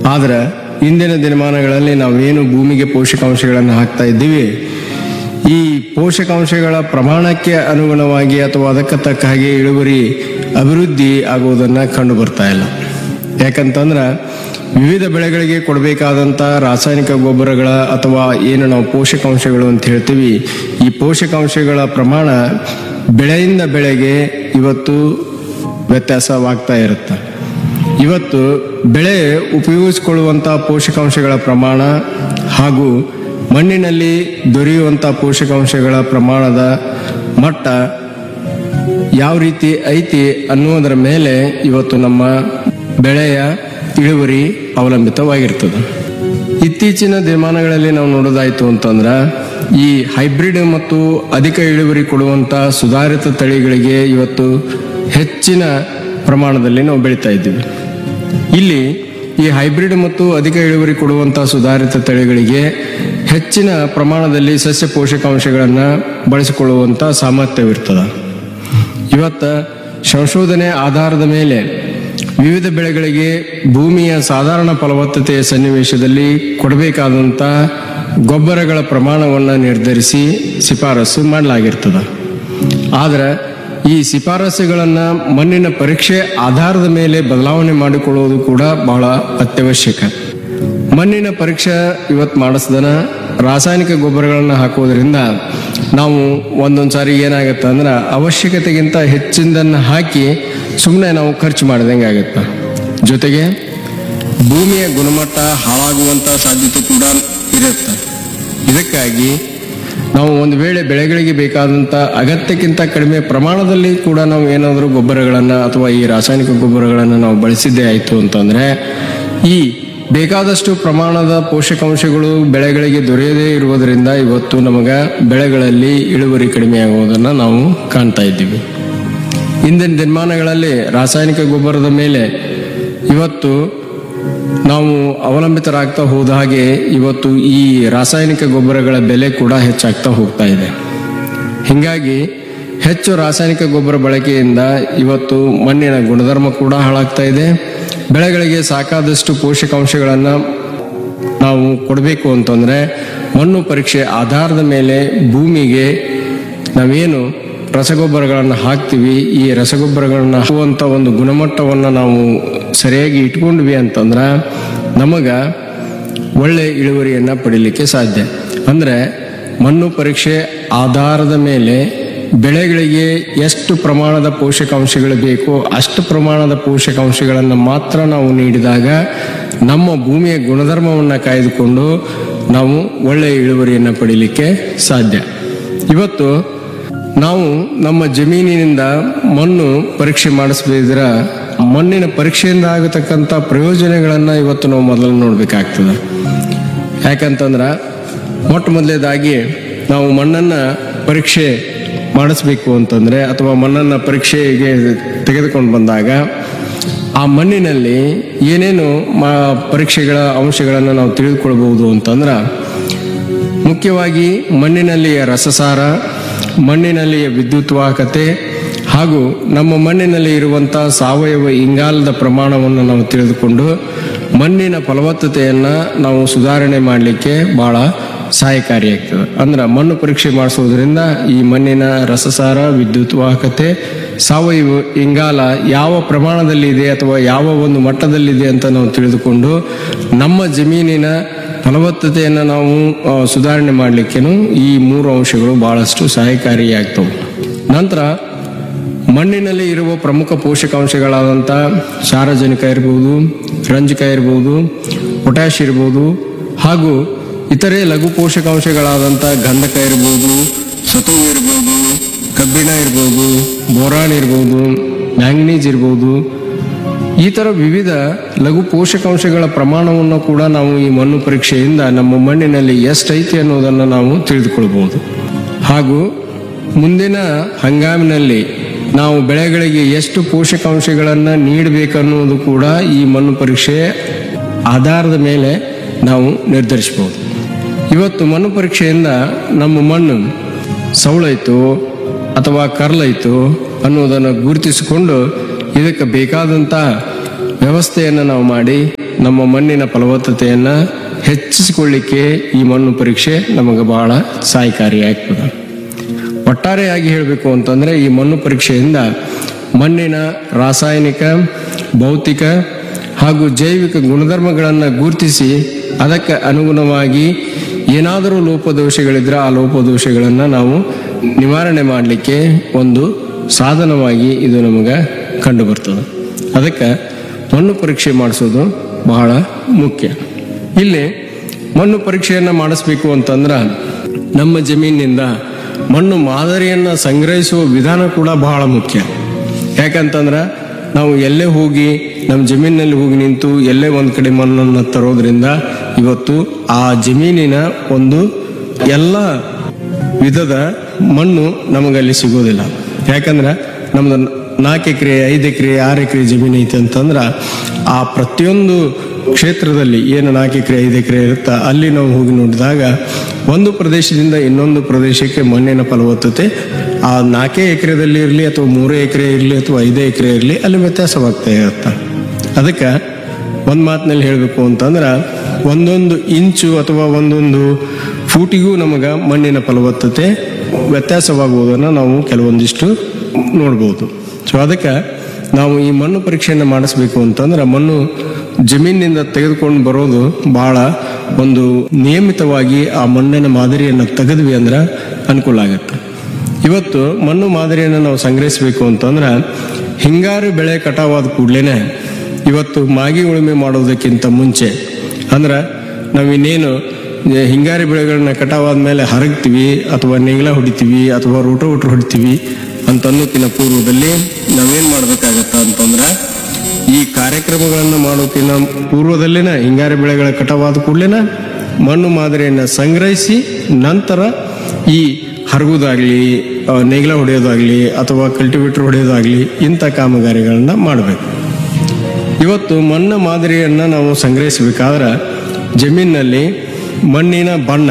ಆದ್ರೆ ಇಂದಿನ ದಿನಮಾನಗಳಲ್ಲಿ ನಾವೇನು ಭೂಮಿಗೆ ಪೋಷಕಾಂಶಗಳನ್ನು ಹಾಕ್ತಾ ಇದ್ದೀವಿ ಈ ಪೋಷಕಾಂಶಗಳ ಪ್ರಮಾಣಕ್ಕೆ ಅನುಗುಣವಾಗಿ ಅಥವಾ ಅದಕ್ಕೆ ತಕ್ಕ ಹಾಗೆ ಇಳುವರಿ ಅಭಿವೃದ್ಧಿ ಆಗುವುದನ್ನು ಕಂಡು ಬರ್ತಾ ಇಲ್ಲ ಯಾಕಂತಂದ್ರೆ ವಿವಿಧ ಬೆಳೆಗಳಿಗೆ ಕೊಡಬೇಕಾದಂಥ ರಾಸಾಯನಿಕ ಗೊಬ್ಬರಗಳ ಅಥವಾ ಏನು ನಾವು ಪೋಷಕಾಂಶಗಳು ಅಂತ ಹೇಳ್ತೀವಿ ಈ ಪೋಷಕಾಂಶಗಳ ಪ್ರಮಾಣ ಬೆಳೆಯಿಂದ ಬೆಳೆಗೆ ಇವತ್ತು ವ್ಯತ್ಯಾಸವಾಗ್ತಾ ಇರುತ್ತೆ ಇವತ್ತು ಬೆಳೆ ಉಪಯೋಗಿಸಿಕೊಳ್ಳುವಂಥ ಪೋಷಕಾಂಶಗಳ ಪ್ರಮಾಣ ಹಾಗೂ ಮಣ್ಣಿನಲ್ಲಿ ದೊರೆಯುವಂಥ ಪೋಷಕಾಂಶಗಳ ಪ್ರಮಾಣದ ಮಟ್ಟ ಯಾವ ರೀತಿ ಐತಿ ಅನ್ನುವುದರ ಮೇಲೆ ಇವತ್ತು ನಮ್ಮ ಬೆಳೆಯ ಇಳುವರಿ ಅವಲಂಬಿತವಾಗಿರ್ತದೆ ಇತ್ತೀಚಿನ ದಿನಮಾನಗಳಲ್ಲಿ ನಾವು ನೋಡೋದಾಯ್ತು ಅಂತಂದ್ರೆ ಈ ಹೈಬ್ರಿಡ್ ಮತ್ತು ಅಧಿಕ ಇಳುವರಿ ಕೊಡುವಂಥ ಸುಧಾರಿತ ತಳಿಗಳಿಗೆ ಇವತ್ತು ಹೆಚ್ಚಿನ ಪ್ರಮಾಣದಲ್ಲಿ ನಾವು ಬೆಳೀತಾ ಇದ್ದೀವಿ ಇಲ್ಲಿ ಈ ಹೈಬ್ರಿಡ್ ಮತ್ತು ಅಧಿಕ ಇಳುವರಿ ಕೊಡುವಂಥ ಸುಧಾರಿತ ತಳಿಗಳಿಗೆ ಹೆಚ್ಚಿನ ಪ್ರಮಾಣದಲ್ಲಿ ಸಸ್ಯ ಪೋಷಕಾಂಶಗಳನ್ನು ಬಳಸಿಕೊಳ್ಳುವಂಥ ಸಾಮರ್ಥ್ಯವಿರ್ತದೆ ಇವತ್ತ ಸಂಶೋಧನೆ ಆಧಾರದ ಮೇಲೆ ವಿವಿಧ ಬೆಳೆಗಳಿಗೆ ಭೂಮಿಯ ಸಾಧಾರಣ ಫಲವತ್ತತೆಯ ಸನ್ನಿವೇಶದಲ್ಲಿ ಕೊಡಬೇಕಾದಂಥ ಗೊಬ್ಬರಗಳ ಪ್ರಮಾಣವನ್ನು ನಿರ್ಧರಿಸಿ ಶಿಫಾರಸು ಮಾಡಲಾಗಿರ್ತದೆ ಆದರೆ ಈ ಶಿಫಾರಸುಗಳನ್ನು ಮಣ್ಣಿನ ಪರೀಕ್ಷೆ ಆಧಾರದ ಮೇಲೆ ಬದಲಾವಣೆ ಮಾಡಿಕೊಳ್ಳುವುದು ಕೂಡ ಬಹಳ ಅತ್ಯವಶ್ಯಕ ಮಣ್ಣಿನ ಪರೀಕ್ಷೆ ಇವತ್ತು ಮಾಡಿಸ್ದನ ರಾಸಾಯನಿಕ ಗೊಬ್ಬರಗಳನ್ನು ಹಾಕೋದ್ರಿಂದ ನಾವು ಒಂದೊಂದು ಸಾರಿ ಏನಾಗುತ್ತೆ ಅಂದ್ರೆ ಅವಶ್ಯಕತೆಗಿಂತ ಹೆಚ್ಚಿನದನ್ನು ಹಾಕಿ ಸುಮ್ಮನೆ ನಾವು ಖರ್ಚು ಮಾಡ್ದಂಗೆ ಆಗುತ್ತೆ ಜೊತೆಗೆ ಭೂಮಿಯ ಗುಣಮಟ್ಟ ಹಾಳಾಗುವಂಥ ಸಾಧ್ಯತೆ ಕೂಡ ಇರುತ್ತೆ ಇದಕ್ಕಾಗಿ ನಾವು ಒಂದು ವೇಳೆ ಬೆಳೆಗಳಿಗೆ ಬೇಕಾದಂಥ ಅಗತ್ಯಕ್ಕಿಂತ ಕಡಿಮೆ ಪ್ರಮಾಣದಲ್ಲಿ ಕೂಡ ನಾವು ಏನಾದರೂ ಗೊಬ್ಬರಗಳನ್ನು ಅಥವಾ ಈ ರಾಸಾಯನಿಕ ಗೊಬ್ಬರಗಳನ್ನು ನಾವು ಬಳಸಿದ್ದೇ ಆಯಿತು ಅಂತಂದರೆ ಈ ಬೇಕಾದಷ್ಟು ಪ್ರಮಾಣದ ಪೋಷಕಾಂಶಗಳು ಬೆಳೆಗಳಿಗೆ ದೊರೆಯದೇ ಇರುವುದರಿಂದ ಇವತ್ತು ನಮಗೆ ಬೆಳೆಗಳಲ್ಲಿ ಇಳುವರಿ ಕಡಿಮೆ ಆಗುವುದನ್ನು ನಾವು ಕಾಣ್ತಾ ಇದ್ದೀವಿ ಇಂದಿನ ದಿನಮಾನಗಳಲ್ಲಿ ರಾಸಾಯನಿಕ ಗೊಬ್ಬರದ ಮೇಲೆ ಇವತ್ತು ನಾವು ಅವಲಂಬಿತರಾಗ್ತಾ ಹೋದ ಹಾಗೆ ಇವತ್ತು ಈ ರಾಸಾಯನಿಕ ಗೊಬ್ಬರಗಳ ಬೆಲೆ ಕೂಡ ಹೆಚ್ಚಾಗ್ತಾ ಹೋಗ್ತಾ ಇದೆ ಹೀಗಾಗಿ ಹೆಚ್ಚು ರಾಸಾಯನಿಕ ಗೊಬ್ಬರ ಬಳಕೆಯಿಂದ ಇವತ್ತು ಮಣ್ಣಿನ ಗುಣಧರ್ಮ ಕೂಡ ಹಾಳಾಗ್ತಾ ಇದೆ ಬೆಳೆಗಳಿಗೆ ಸಾಕಾದಷ್ಟು ಪೋಷಕಾಂಶಗಳನ್ನು ನಾವು ಕೊಡಬೇಕು ಅಂತಂದ್ರೆ ಮಣ್ಣು ಪರೀಕ್ಷೆ ಆಧಾರದ ಮೇಲೆ ಭೂಮಿಗೆ ನಾವೇನು ರಸಗೊಬ್ಬರಗಳನ್ನು ಹಾಕ್ತೀವಿ ಈ ರಸಗೊಬ್ಬರಗಳನ್ನು ಹಾಕುವಂಥ ಒಂದು ಗುಣಮಟ್ಟವನ್ನು ನಾವು ಸರಿಯಾಗಿ ಇಟ್ಕೊಂಡ್ವಿ ಅಂತಂದ್ರೆ ನಮಗೆ ಒಳ್ಳೆ ಇಳುವರಿಯನ್ನು ಪಡಿಲಿಕ್ಕೆ ಸಾಧ್ಯ ಅಂದರೆ ಮಣ್ಣು ಪರೀಕ್ಷೆ ಆಧಾರದ ಮೇಲೆ ಬೆಳೆಗಳಿಗೆ ಎಷ್ಟು ಪ್ರಮಾಣದ ಪೋಷಕಾಂಶಗಳು ಬೇಕೋ ಅಷ್ಟು ಪ್ರಮಾಣದ ಪೋಷಕಾಂಶಗಳನ್ನು ಮಾತ್ರ ನಾವು ನೀಡಿದಾಗ ನಮ್ಮ ಭೂಮಿಯ ಗುಣಧರ್ಮವನ್ನು ಕಾಯ್ದುಕೊಂಡು ನಾವು ಒಳ್ಳೆಯ ಇಳುವರಿಯನ್ನು ಪಡೀಲಿಕ್ಕೆ ಸಾಧ್ಯ ಇವತ್ತು ನಾವು ನಮ್ಮ ಜಮೀನಿನಿಂದ ಮಣ್ಣು ಪರೀಕ್ಷೆ ಮಾಡಿಸ್ಬೇಕಿದ್ರ ಮಣ್ಣಿನ ಪರೀಕ್ಷೆಯಿಂದ ಆಗತಕ್ಕಂಥ ಪ್ರಯೋಜನಗಳನ್ನು ಇವತ್ತು ನಾವು ಮೊದಲು ನೋಡಬೇಕಾಗ್ತದೆ ಯಾಕಂತಂದ್ರೆ ಮೊಟ್ಟ ಮೊದಲೇದಾಗಿ ನಾವು ಮಣ್ಣನ್ನು ಪರೀಕ್ಷೆ ಮಾಡಿಸ್ಬೇಕು ಅಂತಂದರೆ ಅಥವಾ ಮಣ್ಣನ್ನು ಪರೀಕ್ಷೆಗೆ ತೆಗೆದುಕೊಂಡು ಬಂದಾಗ ಆ ಮಣ್ಣಿನಲ್ಲಿ ಏನೇನು ಮಾ ಪರೀಕ್ಷೆಗಳ ಅಂಶಗಳನ್ನು ನಾವು ತಿಳಿದುಕೊಳ್ಬಹುದು ಅಂತಂದ್ರೆ ಮುಖ್ಯವಾಗಿ ಮಣ್ಣಿನಲ್ಲಿಯ ರಸಸಾರ ಮಣ್ಣಿನಲ್ಲಿಯ ವಿದ್ಯುತ್ ವಾಹಕತೆ ಹಾಗೂ ನಮ್ಮ ಮಣ್ಣಿನಲ್ಲಿ ಇರುವಂಥ ಸಾವಯವ ಇಂಗಾಲದ ಪ್ರಮಾಣವನ್ನು ನಾವು ತಿಳಿದುಕೊಂಡು ಮಣ್ಣಿನ ಫಲವತ್ತತೆಯನ್ನು ನಾವು ಸುಧಾರಣೆ ಮಾಡಲಿಕ್ಕೆ ಭಾಳ ಸಹಾಯಕಾರಿಯಾಗ್ತದೆ ಅಂದ್ರೆ ಮಣ್ಣು ಪರೀಕ್ಷೆ ಮಾಡಿಸೋದ್ರಿಂದ ಈ ಮಣ್ಣಿನ ರಸಸಾರ ವಿದ್ಯುತ್ ವಾಹಕತೆ ಸಾವಯವ ಇಂಗಾಲ ಯಾವ ಪ್ರಮಾಣದಲ್ಲಿದೆ ಅಥವಾ ಯಾವ ಒಂದು ಮಟ್ಟದಲ್ಲಿದೆ ಅಂತ ನಾವು ತಿಳಿದುಕೊಂಡು ನಮ್ಮ ಜಮೀನಿನ ಫಲವತ್ತತೆಯನ್ನು ನಾವು ಆ, ಸುಧಾರಣೆ ಮಾಡಲಿಕ್ಕೇನು ಈ ಮೂರು ಅಂಶಗಳು ಬಹಳಷ್ಟು ಸಹಾಯಕಾರಿಯಾಗ್ತವೆ ನಂತರ ಮಣ್ಣಿನಲ್ಲಿ ಇರುವ ಪ್ರಮುಖ ಪೋಷಕಾಂಶಗಳಾದಂಥ ಸಾರಜನಕ ಇರ್ಬೋದು ರಂಜಕ ಇರ್ಬೋದು ಪೊಟ್ಯಾಶ್ ಇರ್ಬೋದು ಹಾಗೂ ಇತರೆ ಲಘು ಪೋಷಕಾಂಶಗಳಾದಂಥ ಗಂಧಕ ಇರ್ಬೋದು ಸತುವು ಇರ್ಬೋದು ಕಬ್ಬಿಣ ಇರ್ಬೋದು ಬೋರಾನ್ ಇರ್ಬೋದು ಮ್ಯಾಂಗ್ನೀಸ್ ಇರ್ಬೋದು ಈ ಥರ ವಿವಿಧ ಲಘು ಪೋಷಕಾಂಶಗಳ ಪ್ರಮಾಣವನ್ನು ಕೂಡ ನಾವು ಈ ಮಣ್ಣು ಪರೀಕ್ಷೆಯಿಂದ ನಮ್ಮ ಮಣ್ಣಿನಲ್ಲಿ ಎಷ್ಟೈತಿ ಅನ್ನೋದನ್ನು ನಾವು ತಿಳಿದುಕೊಳ್ಬಹುದು ಹಾಗೂ ಮುಂದಿನ ಹಂಗಾಮಿನಲ್ಲಿ ನಾವು ಬೆಳೆಗಳಿಗೆ ಎಷ್ಟು ಪೋಷಕಾಂಶಗಳನ್ನು ನೀಡಬೇಕನ್ನುವುದು ಕೂಡ ಈ ಮಣ್ಣು ಪರೀಕ್ಷೆ ಆಧಾರದ ಮೇಲೆ ನಾವು ನಿರ್ಧರಿಸಬಹುದು ಇವತ್ತು ಮಣ್ಣು ಪರೀಕ್ಷೆಯಿಂದ ನಮ್ಮ ಮಣ್ಣು ಸೌಳೈತು ಅಥವಾ ಕರ್ಲೈತು ಅನ್ನೋದನ್ನು ಗುರುತಿಸಿಕೊಂಡು ಇದಕ್ಕೆ ಬೇಕಾದಂಥ ವ್ಯವಸ್ಥೆಯನ್ನು ನಾವು ಮಾಡಿ ನಮ್ಮ ಮಣ್ಣಿನ ಫಲವತ್ತತೆಯನ್ನು ಹೆಚ್ಚಿಸಿಕೊಳ್ಳಿಕ್ಕೆ ಈ ಮಣ್ಣು ಪರೀಕ್ಷೆ ನಮಗೆ ಬಹಳ ಸಹಾಯಕಾರಿಯಾಗ್ತದೆ ಒಟ್ಟಾರೆಯಾಗಿ ಹೇಳಬೇಕು ಅಂತಂದರೆ ಈ ಮಣ್ಣು ಪರೀಕ್ಷೆಯಿಂದ ಮಣ್ಣಿನ ರಾಸಾಯನಿಕ ಭೌತಿಕ ಹಾಗೂ ಜೈವಿಕ ಗುಣಧರ್ಮಗಳನ್ನು ಗುರುತಿಸಿ ಅದಕ್ಕೆ ಅನುಗುಣವಾಗಿ ಏನಾದರೂ ಲೋಪದೋಷಗಳಿದ್ರೆ ಆ ಲೋಪದೋಷಗಳನ್ನು ನಾವು ನಿವಾರಣೆ ಮಾಡಲಿಕ್ಕೆ ಒಂದು ಸಾಧನವಾಗಿ ಇದು ನಮಗೆ ಕಂಡು ಬರ್ತದೆ ಅದಕ್ಕೆ ಮಣ್ಣು ಪರೀಕ್ಷೆ ಮಾಡಿಸೋದು ಬಹಳ ಮುಖ್ಯ ಇಲ್ಲಿ ಮಣ್ಣು ಪರೀಕ್ಷೆಯನ್ನು ಮಾಡಿಸ್ಬೇಕು ಅಂತಂದ್ರೆ ನಮ್ಮ ಜಮೀನಿನಿಂದ ಮಣ್ಣು ಮಾದರಿಯನ್ನು ಸಂಗ್ರಹಿಸುವ ವಿಧಾನ ಕೂಡ ಬಹಳ ಮುಖ್ಯ ಯಾಕಂತಂದ್ರೆ ನಾವು ಎಲ್ಲೇ ಹೋಗಿ ನಮ್ಮ ಜಮೀನಿನಲ್ಲಿ ಹೋಗಿ ನಿಂತು ಎಲ್ಲೇ ಒಂದು ಕಡೆ ಮಣ್ಣನ್ನು ತರೋದ್ರಿಂದ ಇವತ್ತು ಆ ಜಮೀನಿನ ಒಂದು ಎಲ್ಲ ವಿಧದ ಮಣ್ಣು ನಮಗಲ್ಲಿ ಸಿಗೋದಿಲ್ಲ ಯಾಕಂದ್ರೆ ನಮ್ದು ನಾಲ್ಕು ಎಕರೆ ಐದು ಎಕರೆ ಆರು ಎಕರೆ ಜಮೀನು ಐತೆ ಅಂತಂದ್ರೆ ಆ ಪ್ರತಿಯೊಂದು ಕ್ಷೇತ್ರದಲ್ಲಿ ಏನು ನಾಲ್ಕು ಎಕರೆ ಐದು ಎಕರೆ ಇರುತ್ತಾ ಅಲ್ಲಿ ನಾವು ಹೋಗಿ ನೋಡಿದಾಗ ಒಂದು ಪ್ರದೇಶದಿಂದ ಇನ್ನೊಂದು ಪ್ರದೇಶಕ್ಕೆ ಮಣ್ಣಿನ ಫಲವತ್ತತೆ ಆ ನಾಲ್ಕೇ ಎಕರೆದಲ್ಲಿ ಇರಲಿ ಅಥವಾ ಮೂರೇ ಎಕರೆ ಇರಲಿ ಅಥವಾ ಐದೇ ಎಕರೆ ಇರಲಿ ಅಲ್ಲಿ ವ್ಯತ್ಯಾಸವಾಗ್ತಾ ಇರುತ್ತೆ ಅದಕ್ಕೆ ಒಂದು ಮಾತಿನಲ್ಲಿ ಹೇಳಬೇಕು ಅಂತಂದ್ರೆ ಒಂದೊಂದು ಇಂಚು ಅಥವಾ ಒಂದೊಂದು ಫೂಟಿಗೂ ನಮಗೆ ಮಣ್ಣಿನ ಫಲವತ್ತತೆ ವ್ಯತ್ಯಾಸವಾಗುವುದನ್ನು ನಾವು ಕೆಲವೊಂದಿಷ್ಟು ನೋಡ್ಬೋದು ಸೊ ಅದಕ್ಕೆ ನಾವು ಈ ಮಣ್ಣು ಪರೀಕ್ಷೆಯನ್ನು ಮಾಡಿಸ್ಬೇಕು ಅಂತಂದ್ರೆ ಮಣ್ಣು ಜಮೀನಿನಿಂದ ತೆಗೆದುಕೊಂಡು ಬರೋದು ಬಹಳ ಒಂದು ನಿಯಮಿತವಾಗಿ ಆ ಮಣ್ಣಿನ ಮಾದರಿಯನ್ನು ತೆಗೆದ್ವಿ ಅಂದ್ರೆ ಅನುಕೂಲ ಆಗುತ್ತೆ ಇವತ್ತು ಮಣ್ಣು ಮಾದರಿಯನ್ನು ನಾವು ಸಂಗ್ರಹಿಸಬೇಕು ಅಂತಂದ್ರೆ ಹಿಂಗಾರು ಬೆಳೆ ಕಟಾವಾದ ಕೂಡಲೇ ಇವತ್ತು ಮಾಗಿ ಉಳುಮೆ ಮಾಡೋದಕ್ಕಿಂತ ಮುಂಚೆ ಅಂದ್ರೆ ನಾವು ಇನ್ನೇನು ಏ, ಹಿಂಗಾರಿ ಬೆಳೆಗಳನ್ನ ಕಟಾವಾದ ಮೇಲೆ ಹರಗ್ತೀವಿ ಅಥವಾ ನೇಗಿಲ ಹೊಡಿತೀವಿ ಅಥವಾ ರೋಟೋ ಊಟ ಹೊಡಿತೀವಿ ಅಂತ ಅನ್ನೋಕ್ಕಿಂತ ಪೂರ್ವದಲ್ಲಿ ನಾವೇನ್ ಮಾಡ್ಬೇಕಾಗತ್ತ ಅಂತಂದ್ರೆ ಈ ಕಾರ್ಯಕ್ರಮಗಳನ್ನು ಮಾಡೋಕ್ಕಿಂತ ಪೂರ್ವದಲ್ಲಿನ ಹಿಂಗಾರಿ ಬೆಳೆಗಳ ಕಟಾವಾದ ಕೂಡಲೇ ಮಣ್ಣು ಮಾದರಿಯನ್ನು ಸಂಗ್ರಹಿಸಿ ನಂತರ ಈ ಹರಗುದಾಗ್ಲಿ ಆ, ನೇಗಿಲ ಹೊಡೆಯೋದಾಗ್ಲಿ ಅಥವಾ ಕಲ್ಟಿವೇಟರ್ ಹೊಡೆಯೋದಾಗ್ಲಿ ಇಂಥ ಕಾಮಗಾರಿಗಳನ್ನ ಮಾಡಬೇಕು ಇವತ್ತು ಮಣ್ಣು ಮಾದರಿಯನ್ನು ನಾವು ಸಂಗ್ರಹಿಸಬೇಕಾದ್ರೆ ಜಮೀನಿನಲ್ಲಿ ಮಣ್ಣಿನ ಬಣ್ಣ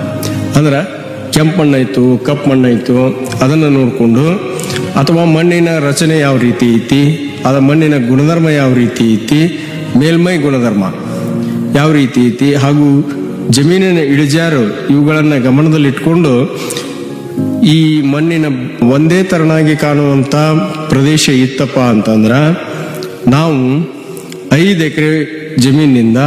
ಅಂದ್ರೆ ಕೆಂಪು ಮಣ್ಣಾಯ್ತು ಕಪ್ಪು ಮಣ್ಣಾಯ್ತು ಅದನ್ನು ನೋಡಿಕೊಂಡು ಅಥವಾ ಮಣ್ಣಿನ ರಚನೆ ಯಾವ ರೀತಿ ಐತಿ ಅದ ಮಣ್ಣಿನ ಗುಣಧರ್ಮ ಯಾವ ರೀತಿ ಐತಿ ಮೇಲ್ಮೈ ಗುಣಧರ್ಮ ಯಾವ ರೀತಿ ಐತಿ ಹಾಗೂ ಜಮೀನಿನ ಇಳಿಜಾರು ಇವುಗಳನ್ನು ಗಮನದಲ್ಲಿಟ್ಕೊಂಡು ಈ ಮಣ್ಣಿನ ಒಂದೇ ತರನಾಗಿ ಕಾಣುವಂತ ಪ್ರದೇಶ ಇತ್ತಪ್ಪ ಅಂತಂದ್ರ ನಾವು ಐದು ಎಕರೆ ಜಮೀನಿನಿಂದ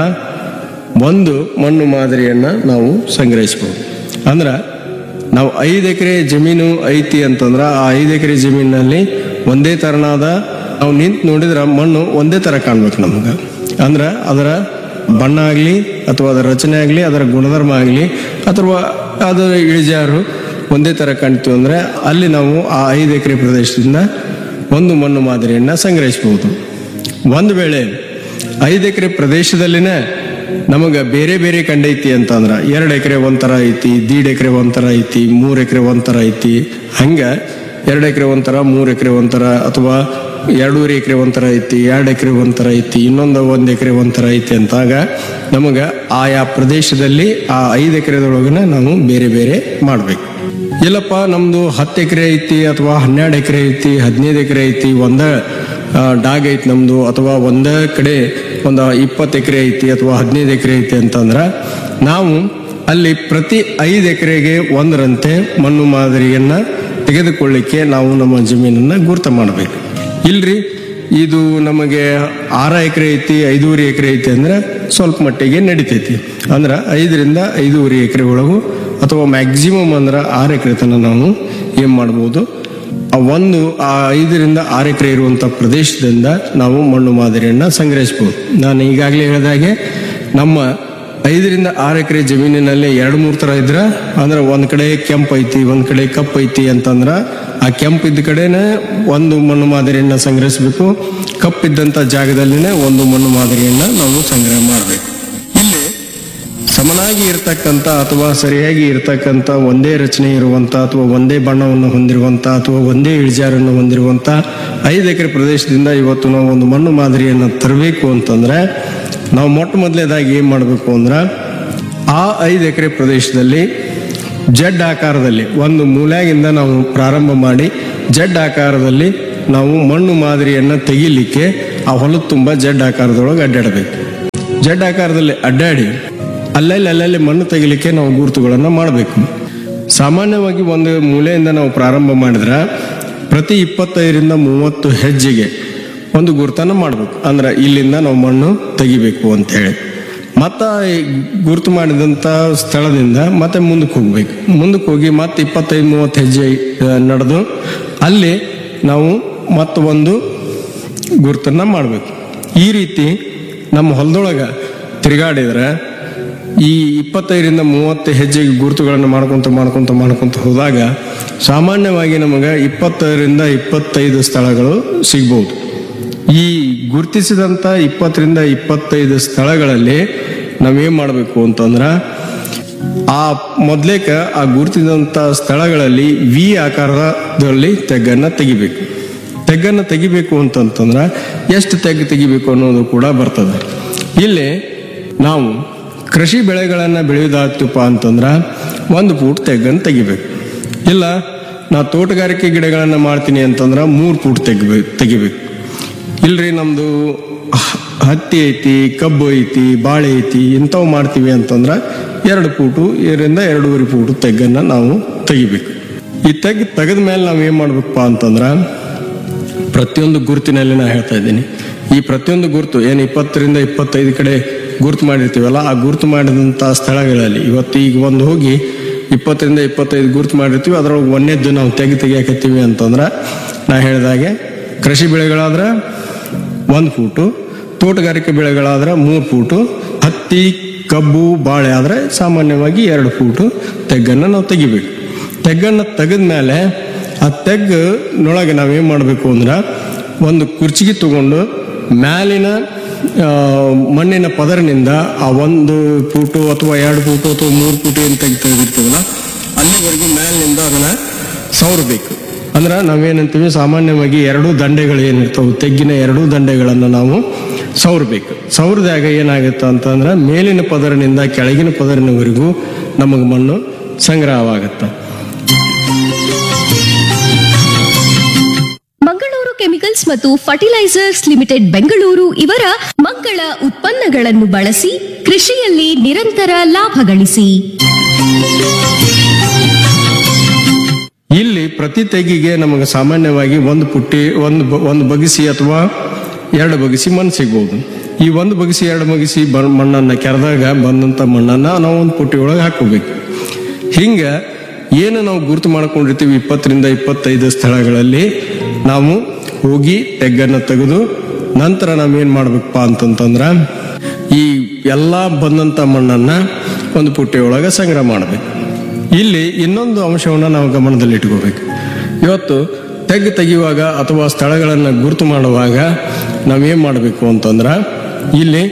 ಒಂದು ಮಣ್ಣು ಮಾದರಿಯನ್ನ ನಾವು ಸಂಗ್ರಹಿಸ್ಬೋದು ಅಂದ್ರ ನಾವು ಐದು ಎಕರೆ ಜಮೀನು ಐತಿ ಅಂತಂದ್ರ ಆ ಐದು ಎಕರೆ ಜಮೀನಿನಲ್ಲಿ ಒಂದೇ ತರನಾದ ನಾವು ನಿಂತು ನೋಡಿದ್ರ ಮಣ್ಣು ಒಂದೇ ತರ ಕಾಣ್ಬೇಕು ನಮ್ಗೆ ಅಂದ್ರ ಅದರ ಬಣ್ಣ ಆಗಲಿ ಅಥವಾ ಅದರ ರಚನೆ ಆಗಲಿ ಅದರ ಗುಣಧರ್ಮ ಆಗಲಿ ಅಥವಾ ಅದರ ಇಳಿಜಾರು ಒಂದೇ ಥರ ಕಾಣ್ತೀವಿ ಅಂದರೆ ಅಲ್ಲಿ ನಾವು ಆ ಐದು ಎಕರೆ ಪ್ರದೇಶದಿಂದ ಒಂದು ಮಣ್ಣು ಮಾದರಿಯನ್ನು ಸಂಗ್ರಹಿಸಬಹುದು ಒಂದು ವೇಳೆ ಐದು ಎಕರೆ ಪ್ರದೇಶದಲ್ಲಿನೇ ನಮಗೆ ಬೇರೆ ಬೇರೆ ಕಂಡೈತಿ ಅಂತಂದ್ರೆ ಎರಡು ಎಕರೆ ಒಂಥರ ಐತಿ ದೀಡ್ ಎಕರೆ ಒಂಥರ ಐತಿ ಮೂರು ಎಕರೆ ಒಂಥರ ಐತಿ ಹಂಗೆ ಎರಡು ಎಕರೆ ಒಂಥರ ಮೂರು ಎಕರೆ ಒಂಥರ ಅಥವಾ ಎರಡೂವರೆ ಎಕರೆ ಒಂಥರ ಐತಿ ಎರಡು ಎಕರೆ ಒಂಥರ ಐತಿ ಇನ್ನೊಂದು ಒಂದು ಎಕರೆ ಒಂಥರ ಐತಿ ಅಂತಾಗ ನಮಗೆ ಆಯಾ ಪ್ರದೇಶದಲ್ಲಿ ಆ ಐದು ಎಕರೆದೊಳಗನ ನಾವು ಬೇರೆ ಬೇರೆ ಮಾಡಬೇಕು ಇಲ್ಲಪ್ಪ ನಮ್ದು ಹತ್ತು ಎಕರೆ ಐತಿ ಅಥವಾ ಹನ್ನೆರಡು ಎಕರೆ ಐತಿ ಹದಿನೈದು ಎಕರೆ ಐತಿ ಒಂದ ಆ, ಡಾಗ್ ಐತಿ ನಮ್ದು ಅಥವಾ ಒಂದ ಕಡೆ ಒಂದು ಇಪ್ಪತ್ತು ಎಕರೆ ಐತಿ ಅಥವಾ ಹದಿನೈದು ಎಕರೆ ಐತಿ ಅಂತಂದ್ರ ನಾವು ಅಲ್ಲಿ ಪ್ರತಿ ಐದು ಎಕರೆಗೆ ಒಂದರಂತೆ ಮಣ್ಣು ಮಾದರಿಯನ್ನ ತೆಗೆದುಕೊಳ್ಳಿಕ್ಕೆ ನಾವು ನಮ್ಮ ಜಮೀನನ್ನ ಗುರುತ ಮಾಡಬೇಕು ಇಲ್ರಿ ಇದು ನಮಗೆ ಆರ ಎಕರೆ ಐತಿ ಐದೂವರೆ ಎಕರೆ ಐತಿ ಅಂದ್ರೆ ಸ್ವಲ್ಪ ಮಟ್ಟಿಗೆ ನಡಿತೈತಿ ಅಂದ್ರೆ ಐದರಿಂದ ಐದೂವರೆ ಎಕರೆ ಒಳಗು ಅಥವಾ ಮ್ಯಾಕ್ಸಿಮಮ್ ಅಂದ್ರೆ ಆರು ಎಕರೆ ತನಕ ನಾವು ಏನ್ ಮಾಡ್ಬೋದು ಆ ಒಂದು ಆ ಐದರಿಂದ ಆರು ಎಕರೆ ಇರುವಂತ ಪ್ರದೇಶದಿಂದ ನಾವು ಮಣ್ಣು ಮಾದರಿಯನ್ನ ಸಂಗ್ರಹಿಸಬಹುದು ನಾನು ಈಗಾಗಲೇ ಹೇಳಿದಾಗೆ ನಮ್ಮ ಐದರಿಂದ ಆರು ಎಕರೆ ಜಮೀನಿನಲ್ಲಿ ಎರಡು ಮೂರು ತರ ಇದ್ರ ಅಂದ್ರೆ ಒಂದ್ ಕಡೆ ಕೆಂಪ್ ಐತಿ ಒಂದ್ ಕಡೆ ಕಪ್ ಐತಿ ಅಂತಂದ್ರ ಆ ಕೆಂಪ್ ಇದ್ದ ಕಡೆನೆ ಒಂದು ಮಣ್ಣು ಮಾದರಿಯನ್ನ ಸಂಗ್ರಹಿಸಬೇಕು ಕಪ್ಪಿದ್ದಂತ ಜಾಗದಲ್ಲಿನೇ ಒಂದು ಮಣ್ಣು ಮಾದರಿಯನ್ನ ನಾವು ಸಂಗ್ರಹ ಮಾಡಬೇಕು ಇಲ್ಲಿ ಸಮನಾಗಿ ಇರತಕ್ಕಂತ ಅಥವಾ ಸರಿಯಾಗಿ ಇರತಕ್ಕಂತ ಒಂದೇ ರಚನೆ ಇರುವಂತ ಅಥವಾ ಒಂದೇ ಬಣ್ಣವನ್ನು ಹೊಂದಿರುವಂತ ಅಥವಾ ಒಂದೇ ಇಳಿಜಾರನ್ನು ಹೊಂದಿರುವಂತ ಐದು ಎಕರೆ ಪ್ರದೇಶದಿಂದ ಇವತ್ತು ನಾವು ಒಂದು ಮಣ್ಣು ಮಾದರಿಯನ್ನು ತರಬೇಕು ಅಂತಂದ್ರೆ ನಾವು ಮೊಟ್ಟ ಮೊದಲೇದಾಗಿ ಏನ್ ಮಾಡಬೇಕು ಅಂದ್ರೆ ಆ ಐದು ಎಕರೆ ಪ್ರದೇಶದಲ್ಲಿ ಜಡ್ ಆಕಾರದಲ್ಲಿ ಒಂದು ಮೂಲ್ಯಾಗಿಂದ ನಾವು ಪ್ರಾರಂಭ ಮಾಡಿ ಜಡ್ ಆಕಾರದಲ್ಲಿ ನಾವು ಮಣ್ಣು ಮಾದರಿಯನ್ನು ತೆಗಿಲಿಕ್ಕೆ ಆ ಹೊಲದ ತುಂಬ ಜಡ್ ಆಕಾರದೊಳಗೆ ಅಡ್ಡಾಡಬೇಕು ಜಡ್ ಆಕಾರದಲ್ಲಿ ಅಡ್ಡಾಡಿ ಅಲ್ಲಲ್ಲಿ ಅಲ್ಲಲ್ಲಿ ಮಣ್ಣು ತೆಗಿಲಿಕ್ಕೆ ನಾವು ಗುರುತುಗಳನ್ನು ಮಾಡಬೇಕು ಸಾಮಾನ್ಯವಾಗಿ ಒಂದು ಮೂಲೆಯಿಂದ ನಾವು ಪ್ರಾರಂಭ ಮಾಡಿದ್ರೆ ಪ್ರತಿ ಇಪ್ಪತ್ತೈದರಿಂದ ಮೂವತ್ತು ಹೆಜ್ಜೆಗೆ ಒಂದು ಗುರುತನ್ನು ಮಾಡಬೇಕು ಅಂದ್ರೆ ಇಲ್ಲಿಂದ ನಾವು ಮಣ್ಣು ತೆಗಿಬೇಕು ಅಂತ ಹೇಳಿ ಮತ್ತ ಈ ಗುರುತು ಮಾಡಿದಂಥ ಸ್ಥಳದಿಂದ ಮತ್ತೆ ಮುಂದಕ್ಕೆ ಹೋಗ್ಬೇಕು ಮುಂದಕ್ಕೆ ಹೋಗಿ ಮತ್ತೆ ಇಪ್ಪತ್ತೈದು ಮೂವತ್ತು ಹೆಜ್ಜೆ ಆ, ನಡೆದು ಅಲ್ಲಿ ನಾವು ಮತ್ತೆ ಒಂದು ಗುರುತನ್ನ ಮಾಡಬೇಕು ಈ ರೀತಿ ನಮ್ಮ ಹೊಲದೊಳಗೆ ತಿರುಗಾಡಿದ್ರೆ ಈ ಇಪ್ಪತ್ತೈದರಿಂದ ಮೂವತ್ತು ಹೆಜ್ಜೆಗೆ ಗುರುತುಗಳನ್ನು ಮಾಡ್ಕೊಂತ ಮಾಡ್ಕೊಂತ ಮಾಡ್ಕೊಂತ ಹೋದಾಗ ಸಾಮಾನ್ಯವಾಗಿ ನಮಗೆ ಇಪ್ಪತ್ತೈದರಿಂದ ಇಪ್ಪತ್ತೈದು ಸ್ಥಳಗಳು ಸಿಗ್ಬೋದು ಈ ಗುರುತಿಸಿದಂಥ ಇಪ್ಪತ್ತರಿಂದ ಇಪ್ಪತ್ತೈದು ಸ್ಥಳಗಳಲ್ಲಿ ನಾವೇನ್ ಮಾಡಬೇಕು ಅಂತಂದ್ರ ಆ ಮೊದ್ಲೇಕ ಆ ಗುರುತಿಸಿದಂಥ ಸ್ಥಳಗಳಲ್ಲಿ ವಿ ಆಕಾರದಲ್ಲಿ ತೆಗ್ಗನ್ನ ತೆಗಿಬೇಕು ತೆಗ್ಗನ್ನ ತೆಗಿಬೇಕು ಅಂತಂತಂದ್ರ ಎಷ್ಟು ತೆಗ್ಗು ತೆಗಿಬೇಕು ಅನ್ನೋದು ಕೂಡ ಬರ್ತದೆ ಇಲ್ಲಿ ನಾವು ಕೃಷಿ ಬೆಳೆಗಳನ್ನು ಬೆಳೆಯೋದಾಗ್ತಪ್ಪ ಅಂತಂದ್ರ ಒಂದು ಫೂಟ್ ತೆಗ್ಗನ್ನು ತೆಗಿಬೇಕು ಇಲ್ಲ ನಾ ತೋಟಗಾರಿಕೆ ಗಿಡಗಳನ್ನು ಮಾಡ್ತೀನಿ ಅಂತಂದ್ರ ಮೂರು ಫೂಟ್ ತೆಗಿಬೇಕು ತೆಗಿಬೇಕು ಇಲ್ರಿ ನಮ್ದು ಹ- ಹತ್ತಿ ಐತಿ ಕಬ್ಬು ಐತಿ ಬಾಳೆ ಐತಿ ಇಂಥವು ಮಾಡ್ತೀವಿ ಅಂತಂದ್ರ ಎರಡು ಫೂಟು ಇದರಿಂದ ಎರಡೂವರೆ ಫೂಟು ತೆಗ್ಗನ್ನ ನಾವು ತೆಗಿಬೇಕು ಈ ತೆಗ್ ತೆಗೆದ ಮೇಲೆ ನಾವು ಏನ್ ಮಾಡ್ಬೇಕಪ್ಪ ಅಂತಂದ್ರ ಪ್ರತಿಯೊಂದು ಗುರುತಿನಲ್ಲಿ ನಾ ಹೇಳ್ತಾ ಇದ್ದೀನಿ ಈ ಪ್ರತಿಯೊಂದು ಗುರುತು ಏನು ಇಪ್ಪತ್ತರಿಂದ ಇಪ್ಪತ್ತೈದು ಕಡೆ ಗುರುತು ಮಾಡಿರ್ತೀವಲ್ಲ ಆ ಗುರುತು ಮಾಡಿದಂಥ ಸ್ಥಳಗಳಲ್ಲಿ ಇವತ್ತು ಈಗ ಒಂದು ಹೋಗಿ ಇಪ್ಪತ್ತರಿಂದ ಇಪ್ಪತ್ತೈದು ಗುರುತು ಮಾಡಿರ್ತೀವಿ ಅದರೊಳಗೆ ಒಂದೇದ್ದು ನಾವು ತೆಗಿ ತೆಗಿಯಾಕತ್ತೀವಿ ಅಂತಂದ್ರೆ ನಾ ಹೇಳಿದಾಗೆ ಕೃಷಿ ಬೆಳೆಗಳಾದ್ರೆ ಒಂದು ಫೂಟು ತೋಟಗಾರಿಕೆ ಬೆಳೆಗಳಾದ್ರೆ ಮೂರು ಫೂಟು ಹತ್ತಿ ಕಬ್ಬು ಬಾಳೆ ಆದರೆ ಸಾಮಾನ್ಯವಾಗಿ ಎರಡು ಫೂಟು ತೆಗ್ಗನ್ನು ನಾವು ತೆಗಿಬೇಕು ತೆಗ್ಗನ್ನು ತೆಗೆದ ಮೇಲೆ ಆ ತೆಗ್ಗಿನೊಳಗೆ ನಾವೇನು ಮಾಡಬೇಕು ಅಂದ್ರೆ ಒಂದು ಕುರ್ಚಿಗೆ ತಗೊಂಡು ಮ್ಯಾಲಿನ ಆ, ಮಣ್ಣಿನ ಪದರಿನಿಂದ ಆ ಒಂದು ಫೂಟು ಅಥವಾ ಎರಡು ಫೂಟು ಅಥವಾ ಮೂರು ಫೂಟು ಏನು ತೆಗಿ ತೆಗೆದಿರ್ತೀವಲ್ಲ ಅಲ್ಲಿವರೆಗೂ ಮ್ಯಾಲಿನಿಂದ ಅದನ್ನ ಸವರಬೇಕು ಅಂದ್ರೆ ನಾವೇನಂತೀವಿ ಸಾಮಾನ್ಯವಾಗಿ ಎರಡೂ ದಂಡೆಗಳು ಏನಿರ್ತಾವೆ ತೆಗ್ಗಿನ ಎರಡೂ ದಂಡೆಗಳನ್ನು ನಾವು ಸವರಬೇಕು ಸವರದಾಗ ಏನಾಗುತ್ತೆ ಅಂತಂದ್ರೆ ಮೇಲಿನ ಪದರಿನಿಂದ ಕೆಳಗಿನ ಪದರಿನವರೆಗೂ ನಮಗೆ ಮಣ್ಣು ಸಂಗ್ರಹವಾಗುತ್ತೆ ಮಂಗಳೂರು ಕೆಮಿಕಲ್ಸ್ ಮತ್ತು ಫರ್ಟಿಲೈಸರ್ಸ್ ಲಿಮಿಟೆಡ್ ಬೆಂಗಳೂರು ಇವರ ಮಂಗಳ ಉತ್ಪನ್ನಗಳನ್ನು ಬಳಸಿ ಕೃಷಿಯಲ್ಲಿ ನಿರಂತರ ಲಾಭ ಗಳಿಸಿ ಇಲ್ಲಿ ಪ್ರತಿ ತೆಗಿಗೆ ನಮಗೆ ಸಾಮಾನ್ಯವಾಗಿ ಒಂದು ಪುಟ್ಟಿ ಒಂದು ಬ- ಒಂದು ಬಗಿಸಿ ಅಥವಾ ಎರಡು ಬಗಿಸಿ ಮಣ್ಣು ಸಿಗ್ಬೋದು ಈ ಒಂದು ಬಗಿಸಿ ಎರಡು ಬಗಿಸಿ ಬ ಮಣ್ಣನ್ನು ಕೆರೆದಾಗ ಬಂದಂಥ ಮಣ್ಣನ್ನು ನಾವು ಒಂದು ಪುಟ್ಟಿ ಒಳಗೆ ಹಾಕೋಬೇಕು ಹಿಂಗೆ ಏನು ನಾವು ಗುರುತು ಮಾಡ್ಕೊಂಡಿರ್ತೀವಿ ಇಪ್ಪತ್ತರಿಂದ ಇಪ್ಪತ್ತೈದು ಸ್ಥಳಗಳಲ್ಲಿ ನಾವು ಹೋಗಿ ತೆಗ್ಗನ್ನು ತೆಗೆದು ನಂತರ ನಾವೇನು ಮಾಡ್ಬೇಕಪ್ಪ ಅಂತಂತಂದ್ರೆ ಈ ಎಲ್ಲ ಬಂದಂಥ ಮಣ್ಣನ್ನು ಒಂದು ಪುಟ್ಟಿ ಒಳಗೆ ಸಂಗ್ರಹ ಮಾಡಬೇಕು ಇಲ್ಲಿ ಇನ್ನೊಂದು ಅಂಶವನ್ನು ನಾವು ಗಮನದಲ್ಲಿ ಇಟ್ಕೋಬೇಕು ಇವತ್ತು ತೆಗ್ಗು ತೆಗೆಯುವಾಗ ಅಥವಾ ಸ್ಥಳಗಳನ್ನು ಗುರುತು ಮಾಡುವಾಗ ನಾವೇನು ಮಾಡಬೇಕು ಅಂತಂದ್ರೆ ಇಲ್ಲಿ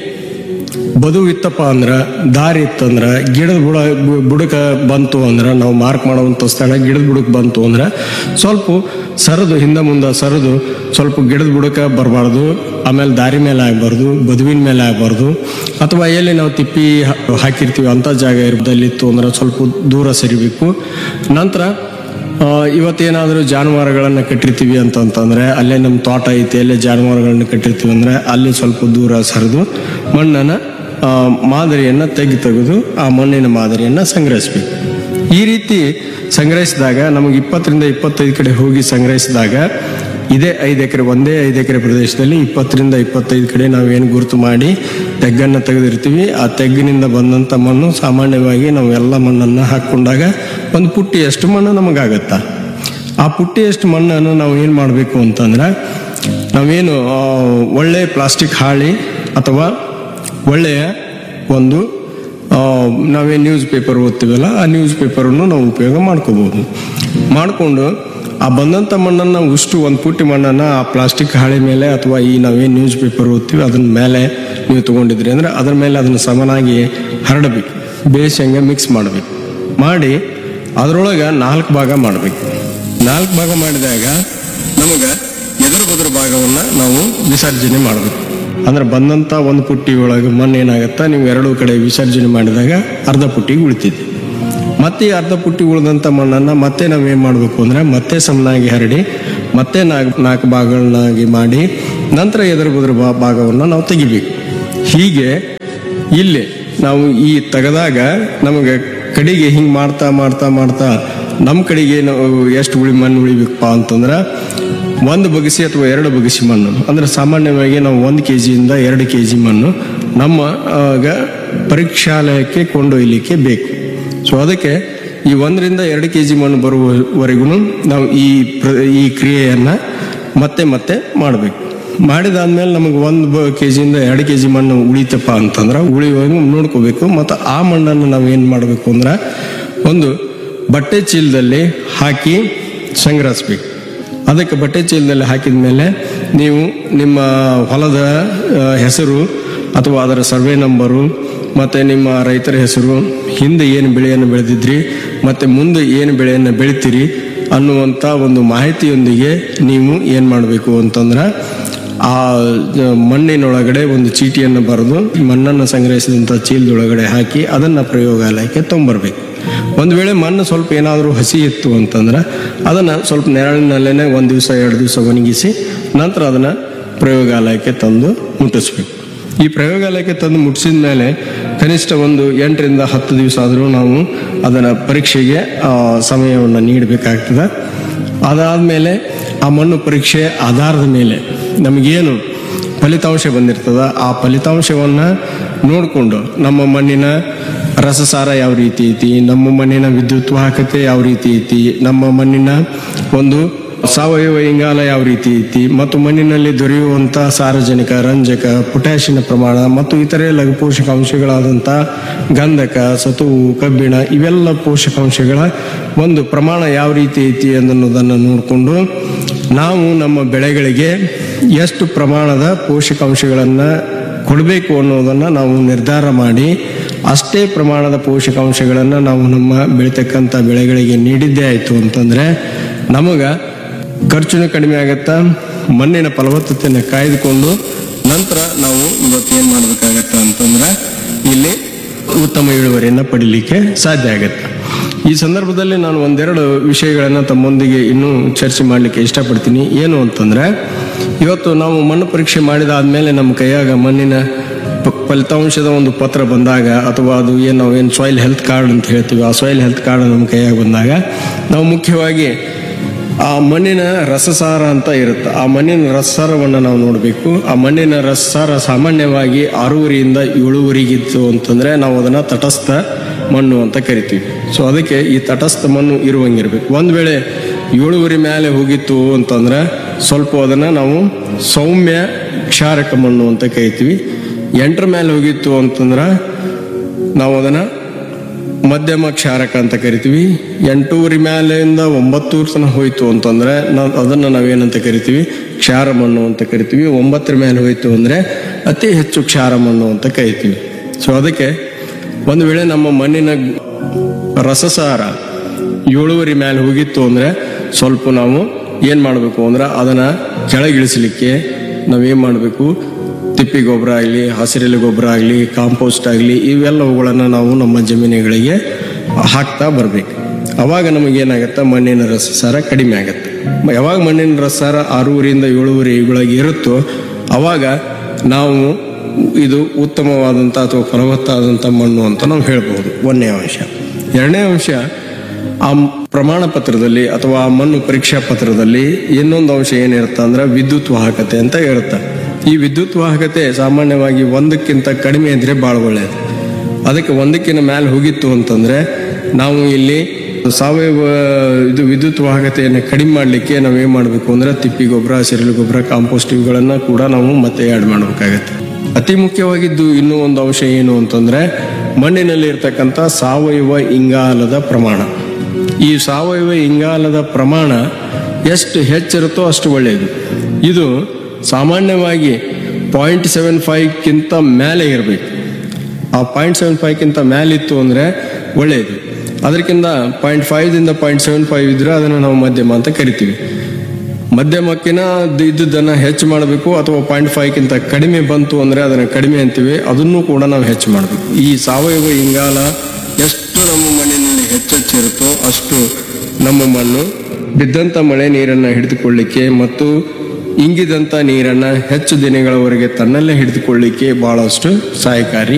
ಬದು ಇತ್ತಪ್ಪ ಅಂದ್ರೆ ದಾರಿ ಇತ್ತಂದ್ರೆ ಗಿಡದ ಬುಡ ಬು- ಬುಡಕ ಬಂತು ಅಂದ್ರೆ ನಾವು ಮಾರ್ಕ್ ಮಾಡುವಂಥ ಸ್ಥಳ ಗಿಡದ ಬುಡಕ್ಕೆ ಬಂತು ಅಂದ್ರೆ ಸ್ವಲ್ಪ ಸರದು ಹಿಂದೆ ಮುಂದೆ ಸರದು ಸ್ವಲ್ಪ ಗಿಡದ ಬುಡಕ ಬರಬಾರ್ದು ಆಮೇಲೆ ದಾರಿ ಮೇಲೆ ಆಗಬಾರ್ದು ಬದುವಿನ ಮೇಲೆ ಆಗಬಾರ್ದು ಅಥವಾ ಎಲ್ಲಿ ನಾವು ತಿಪ್ಪಿ ಹಾ- ಹಾಕಿರ್ತೀವಿ ಅಂಥ ಜಾಗ ಇರೋದಲ್ಲಿತ್ತು ಅಂದ್ರೆ ಸ್ವಲ್ಪ ದೂರ ಸರಿಬೇಕು ನಂತರ ಆ, ಇವತ್ತೇನಾದರೂ ಜಾನುವಾರುಗಳನ್ನು ಕಟ್ಟಿರ್ತೀವಿ ಅಂತಂತಂದ್ರೆ ಅಲ್ಲೇ ನಮ್ಮ ತೋಟ ಐತಿ ಅಲ್ಲೇ ಜಾನುವಾರುಗಳನ್ನ ಕಟ್ಟಿರ್ತೀವಿ ಅಂದ್ರೆ ಅಲ್ಲಿ ಸ್ವಲ್ಪ ದೂರ ಸರಿದು ಮಣ್ಣನ್ನು ಆ, ಮಾದರಿಯನ್ನು ತೆಗೆದು ತೆಗೆದು ಆ ಮಣ್ಣಿನ ಮಾದರಿಯನ್ನು ಸಂಗ್ರಹಿಸ್ಬೇಕು ಈ ರೀತಿ ಸಂಗ್ರಹಿಸಿದಾಗ ನಮಗೆ ಇಪ್ಪತ್ತರಿಂದ ಇಪ್ಪತ್ತೈದು ಕಡೆ ಹೋಗಿ ಸಂಗ್ರಹಿಸಿದಾಗ ಇದೇ ಐದು ಎಕರೆ ಒಂದೇ ಐದು ಎಕರೆ ಪ್ರದೇಶದಲ್ಲಿ ಇಪ್ಪತ್ತರಿಂದ ಇಪ್ಪತ್ತೈದು ಕಡೆ ನಾವೇನು ಗುರುತು ಮಾಡಿ ತೆಗ್ಗನ್ನು ತೆಗೆದಿರ್ತೀವಿ ಆ ತೆಗ್ಗಿನಿಂದ ಬಂದಂಥ ಮಣ್ಣು ಸಾಮಾನ್ಯವಾಗಿ ನಾವು ಎಲ್ಲ ಮಣ್ಣನ್ನು ಹಾಕ್ಕೊಂಡಾಗ ಒಂದು ಪುಟ್ಟಿಯಷ್ಟು ಮಣ್ಣು ನಮಗಾಗತ್ತ ಆ ಪುಟ್ಟಿಯಷ್ಟು ಮಣ್ಣನ್ನು ನಾವು ಏನು ಮಾಡಬೇಕು ಅಂತಂದ್ರೆ ನಾವೇನು ಆ, ಒಳ್ಳೆ ಪ್ಲಾಸ್ಟಿಕ್ ಹಾಳಿ ಅಥವಾ ಒಳ್ಳೆಯ ಒಂದು ಆ, ನಾವೇನು ನ್ಯೂಸ್ ಪೇಪರ್ ಓದ್ತೀವಲ್ಲ ಆ ನ್ಯೂಸ್ ಪೇಪರನ್ನು ನಾವು ಉಪಯೋಗ ಮಾಡ್ಕೋಬಹುದು ಮಾಡಿಕೊಂಡು ಆ ಬಂದಂಥ ಮಣ್ಣನ್ನು ಉಷ್ಟು ಒಂದು ಪುಟ್ಟಿ ಮಣ್ಣನ್ನು ಆ ಪ್ಲಾಸ್ಟಿಕ್ ಹಾಳೆ ಮೇಲೆ ಅಥವಾ ಈ ನಾವೇನು ನ್ಯೂಸ್ ಪೇಪರ್ ಓದ್ತೀವಿ ಅದನ್ನ ಮೇಲೆ ನೀವು ತೊಗೊಂಡಿದ್ರಿ ಅಂದರೆ ಅದ್ರ ಮೇಲೆ ಅದನ್ನು ಸಮನಾಗಿ ಹರಡಬೇಕು ಬೇಸಂಗೆ ಮಿಕ್ಸ್ ಮಾಡಬೇಕು ಮಾಡಿ ಅದರೊಳಗೆ ನಾಲ್ಕು ಭಾಗ ಮಾಡಬೇಕು ನಾಲ್ಕು ಭಾಗ ಮಾಡಿದಾಗ ನಮಗೆ ಎದುರು ಬದುರು ಭಾಗವನ್ನು ನಾವು ವಿಸರ್ಜನೆ ಮಾಡಬೇಕು ಅಂದ್ರೆ ಬಂದಂಥ ಒಂದು ಪುಟ್ಟಿ ಒಳಗೆ ಮಣ್ಣು ಏನಾಗತ್ತಾ ನೀವು ಎರಡೂ ಕಡೆ ವಿಸರ್ಜನೆ ಮಾಡಿದಾಗ ಅರ್ಧ ಪುಟ್ಟಿಗೆ ಉಳಿತೈತಿ ಮತ್ತೆ ಈ ಅರ್ಧ ಪುಟ್ಟಿ ಉಳಿದಂಥ ಮಣ್ಣನ್ನು ಮತ್ತೆ ನಾವೇನು ಮಾಡಬೇಕು ಅಂದರೆ ಮತ್ತೆ ಸಮನಾಗಿ ಹರಡಿ ಮತ್ತೆ ನಾಲ್ಕು ನಾಲ್ಕು ಭಾಗಗಳನ್ನಾಗಿ ಮಾಡಿ ನಂತರ ಎದುರು ಬದುರು ಭಾ- ಭಾಗವನ್ನು ನಾವು ತೆಗಿಬೇಕು ಹೀಗೆ ಇಲ್ಲಿ ನಾವು ಈ ತೆಗೆದಾಗ ನಮಗೆ ಕಡೆಗೆ ಹಿಂಗೆ ಮಾಡ್ತಾ ಮಾಡ್ತಾ ಮಾಡ್ತಾ ನಮ್ಮ ಕಡೆಗೆ ನಾವು ಎಷ್ಟು ಉಳಿ ಮಣ್ಣು ಉಳಿಬೇಕಪ್ಪ ಅಂತಂದ್ರೆ ಒಂದು ಬಗಸಿ ಅಥವಾ ಎರಡು ಬಗಸಿ ಮಣ್ಣು ಅಂದ್ರೆ ಸಾಮಾನ್ಯವಾಗಿ ನಾವು ಒಂದು ಕೆ ಜಿಯಿಂದ ಎರಡು ಕೆ ಜಿ ಮಣ್ಣು ನಮ್ಮ ಆಗ ಪರೀಕ್ಷಾಲಯಕ್ಕೆ ಕೊಂಡೊಯ್ಯಲಿಕ್ಕೆ ಬೇಕು ಸೊ ಅದಕ್ಕೆ ಈ ಒಂದರಿಂದ ಎರಡು ಕೆ ಜಿ ಮಣ್ಣು ಬರುವವರೆಗೂ ನಾವು ಈ ಪ್ರ- ಈ ಕ್ರಿಯೆಯನ್ನು ಮತ್ತೆ ಮತ್ತೆ ಮಾಡಬೇಕು ಮಾಡಿದಾದ್ಮೇಲೆ ನಮಗೆ ಒಂದು ಕೆ ಜಿಯಿಂದ ಎರಡು ಕೆ ಜಿ ಮಣ್ಣು ಉಳಿತಪ್ಪ ಅಂತಂದ್ರೆ ಉಳಿಯುವಾಗ ನೋಡ್ಕೋಬೇಕು ಮತ್ತು ಆ ಮಣ್ಣನ್ನು ನಾವು ಏನು ಮಾಡಬೇಕು ಅಂದ್ರೆ ಒಂದು ಬಟ್ಟೆ ಚೀಲದಲ್ಲಿ ಹಾಕಿ ಸಂಗ್ರಹಿಸ್ಬೇಕು ಅದಕ್ಕೆ ಬಟ್ಟೆ ಚೀಲದಲ್ಲಿ ಹಾಕಿದ ಮೇಲೆ ನೀವು ನಿಮ್ಮ ಹೊಲದ ಆ, ಹೆಸರು ಅಥವಾ ಅದರ ಸರ್ವೆ ನಂಬರು ಮತ್ತು ನಿಮ್ಮ ರೈತರ ಹೆಸರು ಹಿಂದೆ ಏನು ಬೆಳೆಯನ್ನು ಬೆಳೆದಿದ್ರಿ ಮತ್ತು ಮುಂದೆ ಏನು ಬೆಳೆಯನ್ನು ಬೆಳಿತೀರಿ ಅನ್ನುವಂಥ ಒಂದು ಮಾಹಿತಿಯೊಂದಿಗೆ ನೀವು ಏನು ಮಾಡಬೇಕು ಅಂತಂದ್ರೆ ಆ ಆ, ಮಣ್ಣಿನೊಳಗಡೆ ಒಂದು ಚೀಟಿಯನ್ನು ಬರೆದು ಮಣ್ಣನ್ನು ಸಂಗ್ರಹಿಸಿದಂಥ ಚೀಲದೊಳಗಡೆ ಹಾಕಿ ಅದನ್ನು ಪ್ರಯೋಗಾಲಯಕ್ಕೆ ತೊಗೊಂಬರ್ಬೇಕು ಒಂದು ವೇಳೆ ಮಣ್ಣು ಸ್ವಲ್ಪ ಏನಾದರೂ ಹಸಿ ಇತ್ತು ಅಂತಂದ್ರೆ ಅದನ್ನು ಸ್ವಲ್ಪ ನೆರಳಿನಲ್ಲೇ ಒಂದು ದಿವಸ ಎರಡು ದಿವಸ ಒಣಗಿಸಿ ನಂತರ ಅದನ್ನು ಪ್ರಯೋಗಾಲಯಕ್ಕೆ ತಂದು ಮುಟ್ಟಿಸ್ಬೇಕು ಈ ಪ್ರಯೋಗಾಲಯಕ್ಕೆ ತಂದು ಮುಟ್ಟಿಸಿದ ಮೇಲೆ ಕನಿಷ್ಠ ಒಂದು ಎಂಟರಿಂದ ಹತ್ತು ದಿವಸ ಆದರೂ ನಾವು ಅದರ ಪರೀಕ್ಷೆಗೆ ಆ, ಸಮಯವನ್ನು ನೀಡಬೇಕಾಗ್ತದೆ ಅದಾದಮೇಲೆ ಆ ಮಣ್ಣು ಪರೀಕ್ಷೆ ಆಧಾರದ ಮೇಲೆ ನಮಗೇನು ಫಲಿತಾಂಶ ಬಂದಿರ್ತದ ಆ ಫಲಿತಾಂಶವನ್ನು ನೋಡಿಕೊಂಡು ನಮ್ಮ ಮಣ್ಣಿನ ರಸಸಾರ ಯಾವ ರೀತಿ ಐತಿ ನಮ್ಮ ಮಣ್ಣಿನ ವಿದ್ಯುತ್ ವಾಹಕತೆ ಯಾವ ರೀತಿ ಐತಿ ನಮ್ಮ ಮಣ್ಣಿನ ಒಂದು ಸಾವಯವ ಇಂಗಾಲ ಯಾವ ರೀತಿ ಐತಿ ಮತ್ತು ಮಣ್ಣಿನಲ್ಲಿ ದೊರೆಯುವಂಥ ಸಾರಜನಕ ರಂಜಕ ಪೊಟ್ಯಾಷಿಯನ ಪ್ರಮಾಣ ಮತ್ತು ಇತರೆ ಲಘು ಪೋಷಕಾಂಶಗಳಾದಂಥ ಗಂಧಕ ಸತುವು ಕಬ್ಬಿಣ ಇವೆಲ್ಲ ಪೋಷಕಾಂಶಗಳ ಒಂದು ಪ್ರಮಾಣ ಯಾವ ರೀತಿ ಐತಿ ಅನ್ನೋದನ್ನು ನೋಡಿಕೊಂಡು ನಾವು ನಮ್ಮ ಬೆಳೆಗಳಿಗೆ ಎಷ್ಟು ಪ್ರಮಾಣದ ಪೋಷಕಾಂಶಗಳನ್ನು ಕೊಡಬೇಕು ಅನ್ನೋದನ್ನು ನಾವು ನಿರ್ಧಾರ ಮಾಡಿ ಅಷ್ಟೇ ಪ್ರಮಾಣದ ಪೋಷಕಾಂಶಗಳನ್ನು ನಾವು ನಮ್ಮ ಬೆಳಿತಕ್ಕಂಥ ಬೆಳೆಗಳಿಗೆ ನೀಡಿದ್ದೇ ಆಯಿತು ಅಂತಂದರೆ ನಮಗೆ ಖರ್ಚುನು ಕಡಿಮೆ ಆಗತ್ತಾ ಮಣ್ಣಿನ ಫಲವತ್ತತೆಯನ್ನು ಕಾಯ್ದುಕೊಂಡು ನಂತರ ನಾವು ಇವತ್ತೇನು ಮಾಡಬೇಕಾಗತ್ತ ಅಂತಂದ್ರೆ ಇಲ್ಲಿ ಉತ್ತಮ ಇಳುವರಿಯನ್ನು ಪಡಿಲಿಕ್ಕೆ ಸಾಧ್ಯ ಆಗತ್ತೆ ಈ ಸಂದರ್ಭದಲ್ಲಿ ನಾನು ಒಂದೆರಡು ವಿಷಯಗಳನ್ನು ತಮ್ಮೊಂದಿಗೆ ಇನ್ನೂ ಚರ್ಚೆ ಮಾಡಲಿಕ್ಕೆ ಇಷ್ಟಪಡ್ತೀನಿ ಏನು ಅಂತಂದ್ರೆ ಇವತ್ತು ನಾವು ಮಣ್ಣು ಪರೀಕ್ಷೆ ಮಾಡಿದಾದ್ಮೇಲೆ ನಮ್ಮ ಕೈಯಾಗ ಮಣ್ಣಿನ ಪ- ಫಲಿತಾಂಶದ ಒಂದು ಪತ್ರ ಬಂದಾಗ ಅಥವಾ ಅದು ಏನು ನಾವು ಏನು ಸಾಯಿಲ್ ಹೆಲ್ತ್ ಕಾರ್ಡ್ ಅಂತ ಹೇಳ್ತೀವಿ ಆ ಸಾಯಿಲ್ ಹೆಲ್ತ್ ಕಾರ್ಡ್ ನಮ್ಮ ಕೈಯಾಗ ಬಂದಾಗ ನಾವು ಮುಖ್ಯವಾಗಿ ಆ ಮಣ್ಣಿನ ರಸಸಾರ ಅಂತ ಇರುತ್ತೆ ಆ ಮಣ್ಣಿನ ರಸಸಾರವನ್ನು ನಾವು ನೋಡಬೇಕು ಆ ಮಣ್ಣಿನ ರಸಸಾರ ಸಾಮಾನ್ಯವಾಗಿ ಆರೂವರಿಯಿಂದ ಏಳುವರೆಗಿತ್ತು ಅಂತಂದ್ರೆ ನಾವು ಅದನ್ನ ತಟಸ್ಥ ಮಣ್ಣು ಅಂತ ಕರಿತೀವಿ ಸೊ ಅದಕ್ಕೆ ಈ ತಟಸ್ಥ ಮಣ್ಣು ಇರುವಂಗಿರ್ಬೇಕು ಒಂದು ವೇಳೆ ಏಳುವರೆ ಮೇಲೆ ಹೋಗಿತ್ತು ಅಂತಂದ್ರೆ ಸ್ವಲ್ಪ ಅದನ್ನ ನಾವು ಸೌಮ್ಯ ಕ್ಷಾರಕ ಮಣ್ಣು ಅಂತ ಕರಿತೀವಿ ಎಂಟರ ಮೇಲೆ ಹೋಗಿತ್ತು ಅಂತಂದ್ರೆ ನಾವು ಅದನ್ನ ಮಧ್ಯಮ ಕ್ಷಾರಕ ಅಂತ ಕರಿತೀವಿ ಎಂಟೂವರೆ ಮೇಲಿಂದ ಒಂಬತ್ತೂರು ತನಕ ಹೋಯ್ತು ಅಂತಂದ್ರೆ ನಾವು ಅದನ್ನು ನಾವೇನಂತ ಕರಿತೀವಿ ಕ್ಷಾರ ಮಣ್ಣು ಅಂತ ಕರಿತೀವಿ ಒಂಬತ್ತರ ಮೇಲೆ ಹೋಯ್ತು ಅಂದ್ರೆ ಅತಿ ಹೆಚ್ಚು ಕ್ಷಾರ ಮಣ್ಣು ಅಂತ ಕರಿತೀವಿ ಸೊ ಅದಕ್ಕೆ ಒಂದು ವೇಳೆ ನಮ್ಮ ಮಣ್ಣಿನ ರಸಸಾರ ಏಳುವರೆ ಮೇಲೆ ಹೋಗಿತ್ತು ಅಂದ್ರೆ ಸ್ವಲ್ಪ ನಾವು ಏನು ಮಾಡಬೇಕು ಅಂದ್ರೆ ಅದನ್ನ ಕೆಳಗಿಳಿಸಲಿಕ್ಕೆ ನಾವೇನು ಮಾಡಬೇಕು ತಿಪ್ಪಿ ಗೊಬ್ಬರ ಆಗಲಿ ಹಸಿರೆಲೆ ಗೊಬ್ಬರ ಆಗಲಿ ಕಾಂಪೋಸ್ಟ್ ಆಗಲಿ ಇವೆಲ್ಲವುಗಳನ್ನು ನಾವು ನಮ್ಮ ಜಮೀನುಗಳಿಗೆ ಹಾಕ್ತಾ ಬರಬೇಕು ಅವಾಗ ನಮಗೇನಾಗತ್ತೆ ಮಣ್ಣಿನ ರಸಸಾರ ಕಡಿಮೆ ಆಗುತ್ತೆ ಯಾವಾಗ ಮಣ್ಣಿನ ರಸಸಾರ ಆರೂವರೆಯಿಂದ ಏಳುವರೆ ಒಳಗೆ ಇರುತ್ತೋ ಅವಾಗ ನಾವು ಇದು ಉತ್ತಮವಾದಂಥ ಅಥವಾ ಫಲವತ್ತಾದಂಥ ಮಣ್ಣು ಅಂತ ನಾವು ಹೇಳ್ಬೋದು ಒಂದನೇ ಅಂಶ ಎರಡನೇ ಅಂಶ ಆ ಪ್ರಮಾಣ ಪತ್ರದಲ್ಲಿ ಅಥವಾ ಆ ಮಣ್ಣು ಪರೀಕ್ಷಾ ಪತ್ರದಲ್ಲಿ ಇನ್ನೊಂದು ಅಂಶ ಏನಿರುತ್ತೆ ಅಂದ್ರೆ ವಿದ್ಯುತ್ ವಾಹಕತೆ ಅಂತ ಇರುತ್ತೆ ಈ ವಿದ್ಯುತ್ ವಾಹಕತೆ ಸಾಮಾನ್ಯವಾಗಿ ಒಂದಕ್ಕಿಂತ ಕಡಿಮೆ ಇದ್ರೆ ಭಾಳ ಒಳ್ಳೆಯದು ಅದಕ್ಕೆ ಒಂದಕ್ಕಿಂತ ಮೇಲೆ ಹೋಗಿತ್ತು ಅಂತಂದ್ರೆ ನಾವು ಇಲ್ಲಿ ಸಾವಯವ ಇದು ವಿದ್ಯುತ್ ವಾಹಕತೆಯನ್ನು ಕಡಿಮೆ ಮಾಡಲಿಕ್ಕೆ ನಾವು ಏನು ಮಾಡಬೇಕು ಅಂದ್ರೆ ತಿಪ್ಪಿ ಗೊಬ್ಬರ ಹಸಿರೆಲೆ ಗೊಬ್ಬರ ಕಾಂಪೋಸ್ಟ್ ಇವುಗಳನ್ನು ಕೂಡ ನಾವು ಮತ್ತೆ ಆ್ಯಡ್ ಮಾಡಬೇಕಾಗತ್ತೆ ಅತಿ ಮುಖ್ಯವಾಗಿದ್ದು ಇನ್ನೂ ಒಂದು ಅಂಶ ಏನು ಅಂತಂದ್ರೆ ಮಣ್ಣಿನಲ್ಲಿ ಇರ್ತಕ್ಕಂಥ ಸಾವಯವ ಇಂಗಾಲದ ಪ್ರಮಾಣ ಈ ಸಾವಯವ ಇಂಗಾಲದ ಪ್ರಮಾಣ ಎಷ್ಟು ಹೆಚ್ಚಿರುತ್ತೋ ಅಷ್ಟು ಒಳ್ಳೆಯದು ಇದು ಸಾಮಾನ್ಯವಾಗಿ ಪಾಯಿಂಟ್ ಸೆವೆನ್ ಫೈವ್ಕ್ಕಿಂತ ಮೇಲೆ ಇರಬೇಕು ಆ ಪಾಯಿಂಟ್ ಸೆವೆನ್ ಫೈವ್ಕ್ಕಿಂತ ಮೇಲಿತ್ತು ಅಂದರೆ ಒಳ್ಳೆಯದು ಅದಕ್ಕಿಂತ ಪಾಯಿಂಟ್ ಫೈವ್ದಿಂದ ಪಾಯಿಂಟ್ ಸೆವೆನ್ ಫೈವ್ ಇದ್ರೆ ಅದನ್ನು ನಾವು ಮಧ್ಯಮ ಅಂತ ಕರಿತೀವಿ ಮಧ್ಯಮಕ್ಕಿನ ಇದ್ದದ್ದನ್ನು ಹೆಚ್ಚು ಮಾಡಬೇಕು ಅಥವಾ ಪಾಯಿಂಟ್ ಫೈವ್ಕ್ಕಿಂತ ಕಡಿಮೆ ಬಂತು ಅಂದರೆ ಅದನ್ನು ಕಡಿಮೆ ಅಂತೀವಿ ಅದನ್ನು ಕೂಡ ನಾವು ಹೆಚ್ಚು ಮಾಡಬೇಕು ಈ ಸಾವಯವ ಇಂಗಾಲ ಎಷ್ಟು ನಮ್ಮ ಮಣ್ಣಿನಲ್ಲಿ ಹೆಚ್ಚೆಚ್ಚಿರುತ್ತೋ ಅಷ್ಟು ನಮ್ಮ ಮಣ್ಣು ಬಿದ್ದಂಥ ಮಳೆ ನೀರನ್ನು ಹಿಡಿದುಕೊಳ್ಳಿಕ್ಕೆ ಮತ್ತು ಇಂಗಿದಂಥ ನೀರನ್ನು ಹೆಚ್ಚು ದಿನಗಳವರೆಗೆ ತನ್ನಲ್ಲೇ ಹಿಡಿದುಕೊಳ್ಳಿಕ್ಕೆ ಬಹಳಷ್ಟು ಸಹಾಯಕಾರಿ